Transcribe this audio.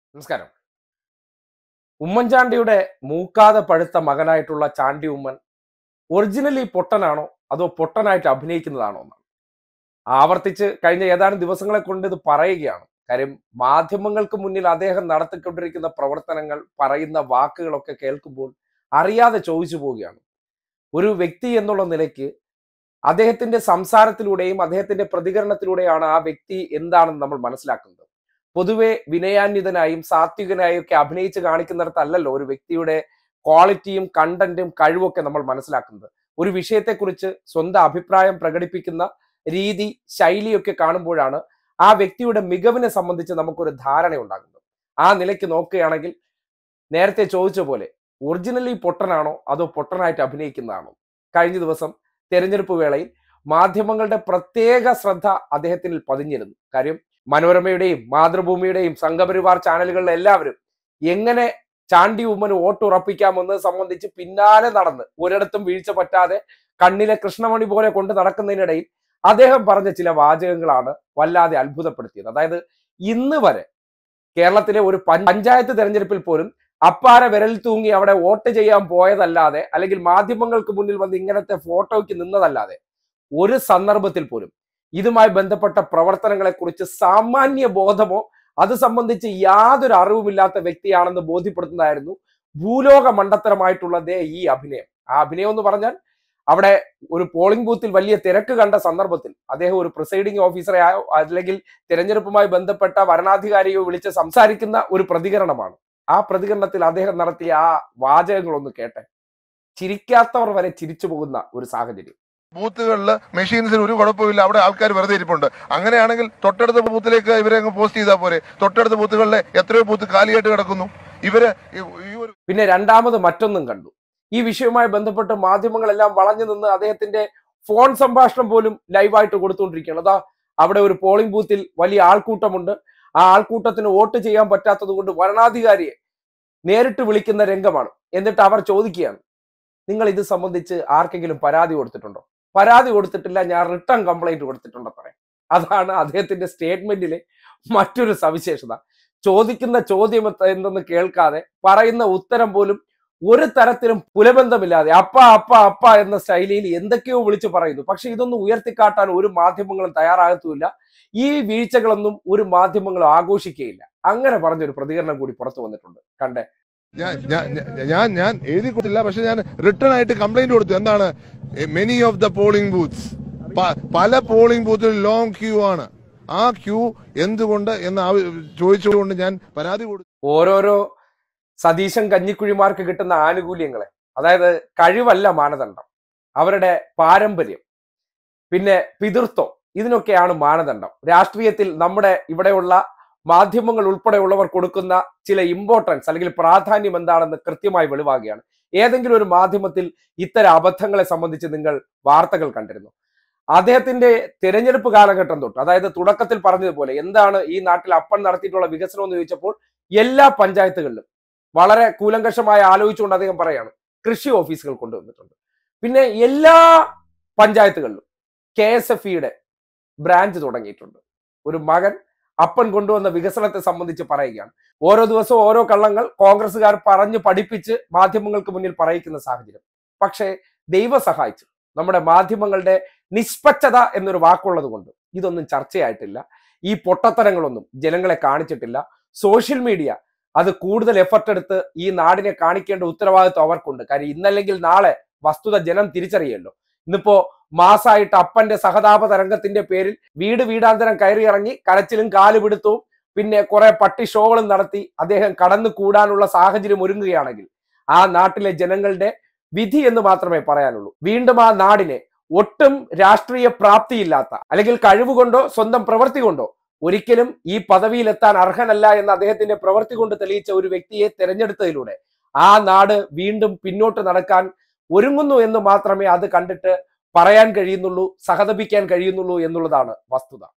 നമസ്കാരം ഉമ്മൻചാണ്ടിയുടെ മൂക്കാതെ പഴുത്ത മകനായിട്ടുള്ള ചാണ്ടി ഉമ്മൻ ഒറിജിനലി പൊട്ടനാണോ അതോ പൊട്ടനായിട്ട് അഭിനയിക്കുന്നതാണോ എന്നാണ് ആവർത്തിച്ച് കഴിഞ്ഞ ഏതാനും ദിവസങ്ങളെ കൊണ്ട് ഇത് പറയുകയാണ് കാര്യം മാധ്യമങ്ങൾക്ക് മുന്നിൽ അദ്ദേഹം നടത്തിക്കൊണ്ടിരിക്കുന്ന പ്രവർത്തനങ്ങൾ പറയുന്ന വാക്കുകളൊക്കെ കേൾക്കുമ്പോൾ അറിയാതെ ചോദിച്ചു പോവുകയാണ് ഒരു വ്യക്തി എന്നുള്ള നിലയ്ക്ക് അദ്ദേഹത്തിന്റെ സംസാരത്തിലൂടെയും അദ്ദേഹത്തിന്റെ പ്രതികരണത്തിലൂടെയാണ് ആ വ്യക്തി എന്താണെന്ന് നമ്മൾ മനസ്സിലാക്കുന്നത് പൊതുവെ വിനയാന്വിതനായും സാത്വികനായും ഒക്കെ അഭിനയിച്ച് കാണിക്കുന്നിടത്തല്ലല്ലോ ഒരു വ്യക്തിയുടെ ക്വാളിറ്റിയും കണ്ടന്റും കഴിവൊക്കെ നമ്മൾ മനസ്സിലാക്കുന്നത് ഒരു വിഷയത്തെക്കുറിച്ച് സ്വന്തം അഭിപ്രായം പ്രകടിപ്പിക്കുന്ന രീതി ശൈലിയൊക്കെ കാണുമ്പോഴാണ് ആ വ്യക്തിയുടെ മികവിനെ സംബന്ധിച്ച് നമുക്കൊരു ധാരണ ഉണ്ടാകുന്നത് ആ നിലയ്ക്ക് നോക്കുകയാണെങ്കിൽ നേരത്തെ ചോദിച്ച പോലെ ഒറിജിനലി പൊട്ടനാണോ അതോ പൊട്ടനായിട്ട് അഭിനയിക്കുന്നതാണോ കഴിഞ്ഞ ദിവസം തെരഞ്ഞെടുപ്പ് വേളയിൽ മാധ്യമങ്ങളുടെ പ്രത്യേക ശ്രദ്ധ അദ്ദേഹത്തിൽ പതിഞ്ഞിരുന്നു കാര്യം മനോരമയുടെയും മാതൃഭൂമിയുടെയും സംഘപരിവാർ ചാനലുകളിലെ എല്ലാവരും എങ്ങനെ ചാണ്ടി ഉമ്മന് വോട്ട് ഉറപ്പിക്കാമെന്നത് സംബന്ധിച്ച് പിന്നാലെ നടന്ന് ഒരിടത്തും വീഴ്ച പറ്റാതെ കണ്ണിലെ കൃഷ്ണമണി പോലെ കൊണ്ട് നടക്കുന്നതിനിടയിൽ അദ്ദേഹം പറഞ്ഞ ചില വാചകങ്ങളാണ് വല്ലാതെ അത്ഭുതപ്പെടുത്തിയത് അതായത് ഇന്ന് വരെ കേരളത്തിലെ ഒരു പഞ്ചായത്ത് തെരഞ്ഞെടുപ്പിൽ പോലും അപ്പാര വിരൽ തൂങ്ങി അവിടെ വോട്ട് ചെയ്യാൻ പോയതല്ലാതെ അല്ലെങ്കിൽ മാധ്യമങ്ങൾക്ക് മുന്നിൽ വന്ന് ഇങ്ങനത്തെ ഫോട്ടോയ്ക്ക് നിന്നതല്ലാതെ ഒരു സന്ദർഭത്തിൽ പോലും ഇതുമായി ബന്ധപ്പെട്ട പ്രവർത്തനങ്ങളെ കുറിച്ച് സാമാന്യ ബോധമോ അത് സംബന്ധിച്ച് യാതൊരു അറിവുമില്ലാത്ത വ്യക്തിയാണെന്ന് ബോധ്യപ്പെടുത്തുന്നതായിരുന്നു ഭൂലോക മണ്ടത്തരമായിട്ടുള്ള ദേ ഈ അഭിനയം ആ അഭിനയം എന്ന് പറഞ്ഞാൽ അവിടെ ഒരു പോളിംഗ് ബൂത്തിൽ വലിയ തിരക്ക് കണ്ട സന്ദർഭത്തിൽ അദ്ദേഹം ഒരു പ്രിസൈഡിംഗ് ഓഫീസറെ അല്ലെങ്കിൽ തിരഞ്ഞെടുപ്പുമായി ബന്ധപ്പെട്ട വരണാധികാരിയോ വിളിച്ച് സംസാരിക്കുന്ന ഒരു പ്രതികരണമാണ് ആ പ്രതികരണത്തിൽ അദ്ദേഹം നടത്തിയ ആ വാചകങ്ങളൊന്ന് കേട്ടെ ചിരിക്കാത്തവർ വരെ ചിരിച്ചു പോകുന്ന ഒരു സാഹചര്യം ബൂത്തുകളിൽ മെഷീൻസിന് ഒരു കുഴപ്പമില്ല അവിടെ ആൾക്കാർ വെറുതെ ഇരിപ്പുണ്ട് അങ്ങനെയാണെങ്കിൽ തൊട്ടടുത്ത ബൂത്തിലേക്ക് ഇവരെ അങ്ങ് പോസ്റ്റ് ചെയ്താൽ പോരെ തൊട്ടടുത്ത ബൂത്തുകളിലെ എത്രയോ ബൂത്ത് കാലിയായിട്ട് കിടക്കുന്നു ഇവര് ഈ- ഈ ഒരു പിന്നെ രണ്ടാമത് മറ്റൊന്നും കണ്ടു ഈ വിഷയവുമായി ബന്ധപ്പെട്ട് മാധ്യമങ്ങളെല്ലാം വളഞ്ഞു നിന്ന് അദ്ദേഹത്തിന്റെ ഫോൺ സംഭാഷണം പോലും ലൈവായിട്ട് കൊടുത്തുകൊണ്ടിരിക്കുകയാണ് അതാ അവിടെ ഒരു പോളിംഗ് ബൂത്തിൽ വലിയ ആൾക്കൂട്ടമുണ്ട് ആ ആൾക്കൂട്ടത്തിന് വോട്ട് ചെയ്യാൻ പറ്റാത്തത് കൊണ്ട് വരണാധികാരിയെ നേരിട്ട് വിളിക്കുന്ന രംഗമാണ് എന്നിട്ട് അവർ ചോദിക്കുകയാണ് നിങ്ങൾ ഇത് സംബന്ധിച്ച് ആർക്കെങ്കിലും പരാതി കൊടുത്തിട്ടുണ്ടോ പരാതി കൊടുത്തിട്ടില്ല ഞാൻ റിട്ടേൺ കംപ്ലൈന്റ് കൊടുത്തിട്ടുണ്ടോ പറയാം അതാണ് അദ്ദേഹത്തിന്റെ സ്റ്റേറ്റ്മെന്റിലെ മറ്റൊരു സവിശേഷത ചോദിക്കുന്ന ചോദ്യം എന്ത- എന്തെന്ന് കേൾക്കാതെ പറയുന്ന ഉത്തരം പോലും ഒരു തരത്തിലും പുലബന്ധമില്ലാതെ അപ്പ അപ്പ അപ്പ എന്ന ശൈലിയിൽ എന്തൊക്കെയോ വിളിച്ചു പറയുന്നു പക്ഷെ ഇതൊന്നും ഉയർത്തിക്കാട്ടാൻ ഒരു മാധ്യമങ്ങളും തയ്യാറാകത്തുമില്ല ഈ വീഴ്ചകളൊന്നും ഒരു മാധ്യമങ്ങളും ആഘോഷിക്കുകയില്ല അങ്ങനെ പറഞ്ഞൊരു പ്രതികരണം കൂടി പുറത്തു വന്നിട്ടുണ്ട് കണ്ടേ ഞാൻ ഞാൻ- ഞാൻ ഞാൻ എഴുതി കൊടുത്തില്ല പക്ഷെ ഞാൻ റിട്ടേൺ ആയിട്ട് കംപ്ലൈന്റ് കൊടുത്തു എന്താണ് many of the polling booths പല പോളിംഗ് ബൂത്തിൽ ലോങ് ക്യൂ ആണ് ആ ക്യൂ എന്തുകൊണ്ട് എന്ന് ആവ- ചോദിച്ചുകൊണ്ട് ഞാൻ പരാതി കൊടുത്തു ഓരോരോ സതീശൻ കഞ്ഞിക്കുഴിമാർക്ക് കിട്ടുന്ന ആനുകൂല്യങ്ങളെ അതായത് കഴിവല്ല മാനദണ്ഡം അവരുടെ പാരമ്പര്യം പിന്നെ പിതൃത്വം ഇതിനൊക്കെയാണ് മാനദണ്ഡം രാഷ്ട്രീയത്തിൽ നമ്മുടെ ഇവിടെയുള്ള മാധ്യമങ്ങൾ ഉൾപ്പെടെയുള്ളവർ കൊടുക്കുന്ന ചില ഇമ്പോർട്ടൻസ് അല്ലെങ്കിൽ പ്രാധാന്യം എന്താണെന്ന് കൃത്യമായി വെളിവാകുകയാണ് ഏതെങ്കിലും ഒരു മാധ്യമത്തിൽ ഇത്തരം അബദ്ധങ്ങളെ സംബന്ധിച്ച് നിങ്ങൾ വാർത്തകൾ കണ്ടിരുന്നു അദ്ദേഹത്തിന്റെ തിരഞ്ഞെടുപ്പ് കാലഘട്ടം തൊട്ട് അതായത് തുടക്കത്തിൽ പറഞ്ഞതുപോലെ എന്താണ് ഈ നാട്ടിൽ അപ്പൻ നടത്തിയിട്ടുള്ള വികസനം എന്ന് ചോദിച്ചപ്പോൾ എല്ലാ പഞ്ചായത്തുകളിലും വളരെ കൂലങ്കഷമായി ആലോചിച്ചുകൊണ്ട് അദ്ദേഹം പറയാണ് കൃഷി ഓഫീസുകൾ കൊണ്ടുവന്നിട്ടുണ്ട് പിന്നെ എല്ലാ പഞ്ചായത്തുകളിലും കെ എസ് എഫ് ഇയുടെ ബ്രാഞ്ച് തുടങ്ങിയിട്ടുണ്ട് ഒരു മകൻ അപ്പൻ കൊണ്ടുവന്ന വികസനത്തെ സംബന്ധിച്ച് പറയുകയാണ് ഓരോ ദിവസവും ഓരോ കള്ളങ്ങൾ കോൺഗ്രസ്സുകാർ പറഞ്ഞു പഠിപ്പിച്ച് മാധ്യമങ്ങൾക്ക് മുന്നിൽ പറയിക്കുന്ന സാഹചര്യം പക്ഷേ ദൈവ സഹായിച്ചു നമ്മുടെ മാധ്യമങ്ങളുടെ നിഷ്പക്ഷത എന്നൊരു വാക്കുള്ളത് കൊണ്ട് ഇതൊന്നും ചർച്ചയായിട്ടില്ല ഈ പൊട്ടത്തരങ്ങളൊന്നും ജനങ്ങളെ കാണിച്ചിട്ടില്ല സോഷ്യൽ മീഡിയ അത് കൂടുതൽ എഫർട്ട് എടുത്ത് ഈ നാടിനെ കാണിക്കേണ്ട ഉത്തരവാദിത്വം അവർക്കുണ്ട് കാര്യം ഇന്നല്ലെങ്കിൽ നാളെ വസ്തുത ജനം തിരിച്ചറിയല്ലോ ഇന്നിപ്പോ മാസായിട്ട് അപ്പന്റെ സഹതാപ തരംഗത്തിന്റെ പേരിൽ വീട് വീടാന്തരം കയറി ഇറങ്ങി കരച്ചിലും കാലുപിടുത്തവും പിന്നെ കുറെ പട്ടി ഷോകളും നടത്തി അദ്ദേഹം കടന്നു കൂടാനുള്ള സാഹചര്യം ഒരുങ്ങുകയാണെങ്കിൽ ആ നാട്ടിലെ ജനങ്ങളുടെ വിധി എന്ന് മാത്രമേ പറയാനുള്ളൂ വീണ്ടും ആ നാടിനെ ഒട്ടും രാഷ്ട്രീയ പ്രാപ്തിയില്ലാത്ത അല്ലെങ്കിൽ കഴിവുകൊണ്ടോ സ്വന്തം പ്രവൃത്തി കൊണ്ടോ ഒരിക്കലും ഈ പദവിയിലെത്താൻ അർഹനല്ല എന്ന് അദ്ദേഹത്തിന്റെ പ്രവൃത്തി കൊണ്ട് തെളിയിച്ച ഒരു വ്യക്തിയെ തെരഞ്ഞെടുത്തതിലൂടെ ആ നാട് വീണ്ടും പിന്നോട്ട് നടക്കാൻ ഒരുങ്ങുന്നു എന്ന് മാത്രമേ അത് കണ്ടിട്ട് പറയാൻ കഴിയുന്നുള്ളൂ സഹതപിക്കാൻ കഴിയുന്നുള്ളൂ എന്നുള്ളതാണ് വസ്തുത